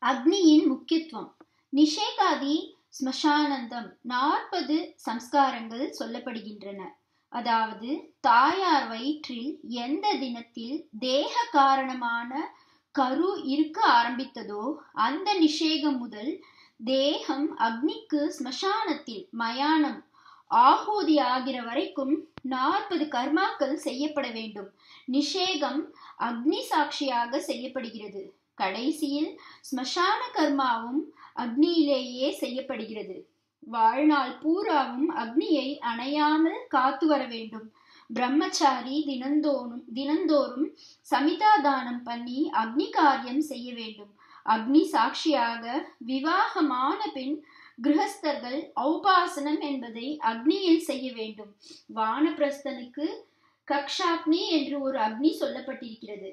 அக்னியின் முக்கியத்துவம் நிஷேகாதி ஸ்மசானந்தம் நாற்பது சம்ஸ்காரங்கள் சொல்லப்படுகின்றன அதாவது தாயார் வயிற்றில் எந்த தினத்தில் தேக காரணமான கரு இருக்க ஆரம்பித்ததோ அந்த நிஷேகம் முதல் தேகம் அக்னிக்கு ஸ்மசானத்தில் மயானம் ஆகூதி ஆகிற வரைக்கும் நாற்பது கர்மாக்கள் செய்யப்பட வேண்டும் நிஷேகம் அக்னி சாட்சியாக செய்யப்படுகிறது கடைசியில் ஸ்மசான கர்மாவும் அக்னியிலேயே செய்யப்படுகிறது வாழ்நாள் பூராவும் அக்னியை அணையாமல் காத்து வர வேண்டும் பிரம்மச்சாரி தினந்தோறும் தினந்தோறும் சமிதாதானம் பண்ணி அக்னி காரியம் செய்ய வேண்டும் அக்னி சாட்சியாக விவாகமான பின் கிரகஸ்தர்கள் ஔபாசனம் என்பதை அக்னியில் செய்ய வேண்டும் வானப்பிரஸ்தனுக்கு கக்ஷாக்னி என்று ஒரு அக்னி சொல்லப்பட்டிருக்கிறது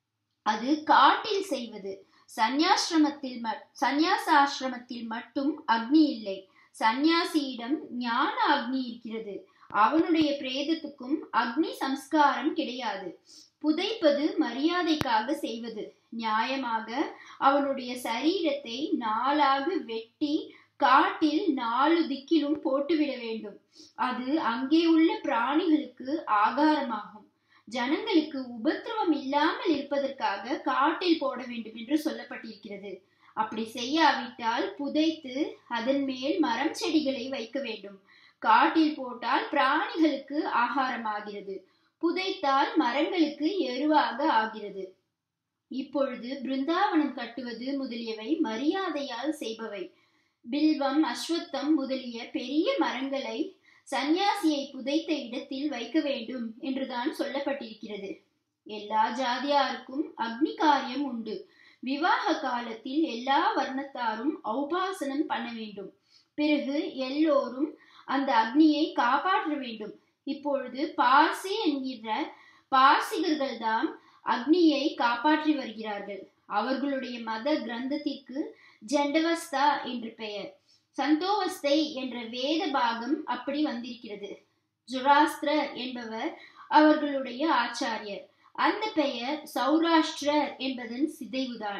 அது காட்டில் செய்வது சந்யாசிரமத்தில் சந்யாசாசிரமத்தில் மட்டும் அக்னி இல்லை சந்நியாசியிடம் ஞான அக்னி இருக்கிறது அவனுடைய பிரேதத்துக்கும் அக்னி சம்ஸ்காரம் கிடையாது புதைப்பது மரியாதைக்காக செய்வது நியாயமாக அவனுடைய சரீரத்தை நாளாக வெட்டி காட்டில் நாலு திக்கிலும் போட்டுவிட வேண்டும் அது அங்கே உள்ள பிராணிகளுக்கு ஆகாரமாகும் ஜனங்களுக்கு உபத்திரவம் இல்லாமல் இருப்பதற்காக காட்டில் போட வேண்டும் என்று சொல்லப்பட்டிருக்கிறது அப்படி செய்யாவிட்டால் புதைத்து அதன் மேல் மரம் செடிகளை வைக்க வேண்டும் காட்டில் போட்டால் பிராணிகளுக்கு ஆகாரமாகிறது புதைத்தால் மரங்களுக்கு எருவாக ஆகிறது இப்பொழுது பிருந்தாவனம் கட்டுவது முதலியவை மரியாதையால் செய்பவை பில்வம் அஸ்வத்தம் முதலிய பெரிய மரங்களை சந்நியாசியை புதைத்த இடத்தில் வைக்க வேண்டும் என்றுதான் சொல்லப்பட்டிருக்கிறது எல்லா ஜாதியாருக்கும் அக்னி காரியம் உண்டு விவாக காலத்தில் எல்லா வர்ணத்தாரும் ஔபாசனம் பண்ண வேண்டும் பிறகு எல்லோரும் அந்த அக்னியை காப்பாற்ற வேண்டும் இப்பொழுது பார்சி என்கிற பார்சிகர்கள் தான் அக்னியை காப்பாற்றி வருகிறார்கள் அவர்களுடைய மத கிரந்தத்திற்கு ஜண்டவஸ்தா என்று பெயர் சந்தோவஸ்தை என்ற வேத பாகம் அப்படி வந்திருக்கிறது ஜுராஸ்திரர் என்பவர் அவர்களுடைய ஆச்சாரியர் அந்த பெயர் சௌராஷ்டிரர் என்பதன் சிதைவுதான்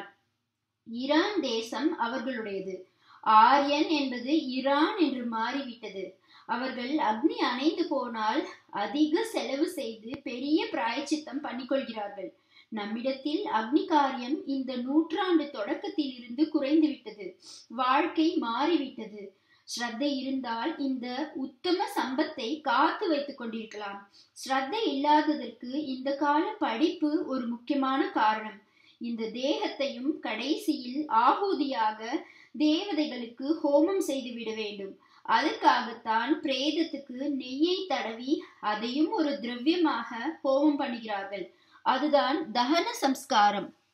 ஈரான் தேசம் அவர்களுடையது ஆரியன் என்பது ஈரான் என்று மாறிவிட்டது அவர்கள் அக்னி அணைந்து போனால் அதிக செலவு செய்து பெரிய பிராயச்சித்தம் பண்ணிக்கொள்கிறார்கள் நம்மிடத்தில் அக்னி காரியம் இந்த நூற்றாண்டு தொடக்கத்தில் இருந்து குறைந்து விட்டது வாழ்க்கை மாறிவிட்டது ஸ்ரத்தை இருந்தால் இந்த உத்தம சம்பத்தை காத்து வைத்துக் கொண்டிருக்கலாம் ஸ்ரத்தை இல்லாததற்கு இந்த கால படிப்பு ஒரு முக்கியமான காரணம் இந்த தேகத்தையும் கடைசியில் ஆகூதியாக தேவதைகளுக்கு ஹோமம் செய்து விட வேண்டும் அதற்காகத்தான் பிரேதத்துக்கு நெய்யை தடவி அதையும் ஒரு திரவியமாக ஹோமம் பண்ணுகிறார்கள் அதுதான் தகன சம்ஸ்காரம்